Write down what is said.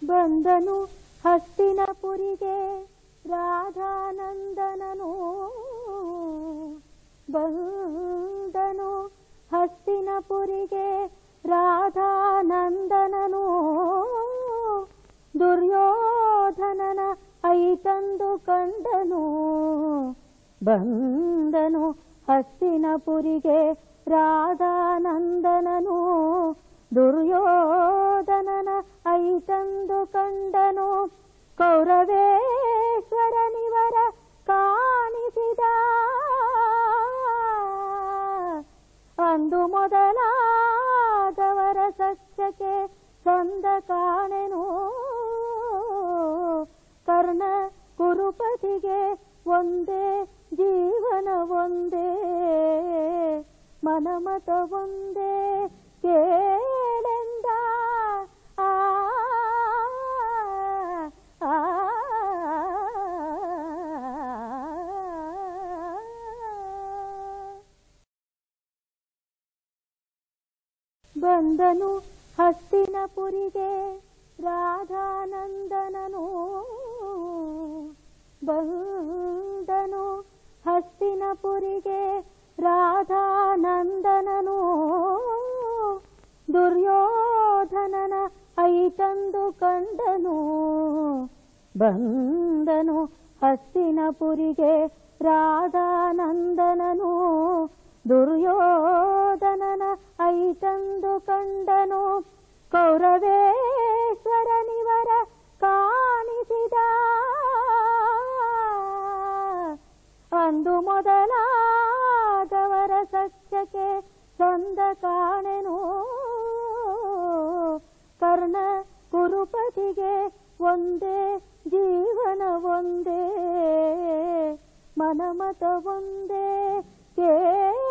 ಬಂದನು ಹಸ್ತಿನಪುರಿಗೆ ರಾಧಾನಂದನನು ಬಂದನು ಹಸ್ತಿನಪುರಿಗೆ ರಾಧಾನಂದನನು ದುರ್ಯೋಧನನ ಐತಂದು ಕಂಡನು ಬಂದನು ಹಸ್ತಿನಪುರಿಗೆ ರಾಧಾನಂದನನು ದುರ್ಯೋಧನನ ಐತಂದು ಕಂಡನು ಕೌರವೇಶ್ವರನಿವರ ಕಾಣಿಸಿದ ಅಂದು ಮೊದಲಾದವರ ಸಸ್ಯಕ್ಕೆ ಸಂದ ಕಾಣೆನು ಕರ್ಣ ಕುರುಪತಿಗೆ ಒಂದೇ ಜೀವನ ಒಂದೇ ಮನಮತ ಒಂದೇ ಕೇಳೆಂದ ಆ ಆ, ಬಂದನು ಹಸ್ತಿನಪುರಿಗೆ ರಾಧಾನಂದನನು ಬಂದನು ಹಸ್ತಿನಪುರಿಗೆ ರಾಧಾನಂದನನು ದುರ್ಯೋಧನನ ಐತಂದು ಕಂಡನು ಬಂದನು ಹಸ್ತಿನಪುರಿಗೆ ರಾಧಾನಂದನನು ದುರ್ಯೋಧನನ ಐತಂದು ಕಂಡನು ಕೌರವೇಶ್ವರನಿವರ ಕಾಣಿಸಿದ ಅಂದು ಮೊದಲಾದವರ ಸಸ್ಯಕ್ಕೆ ಸಂದ ಕಾಣೆನು ಕರ್ಣ ಕುರುಪತಿಗೆ ಒಂದೇ ಜೀವನ ಒಂದೇ ಮನಮತ ಒಂದೇ ಕೇ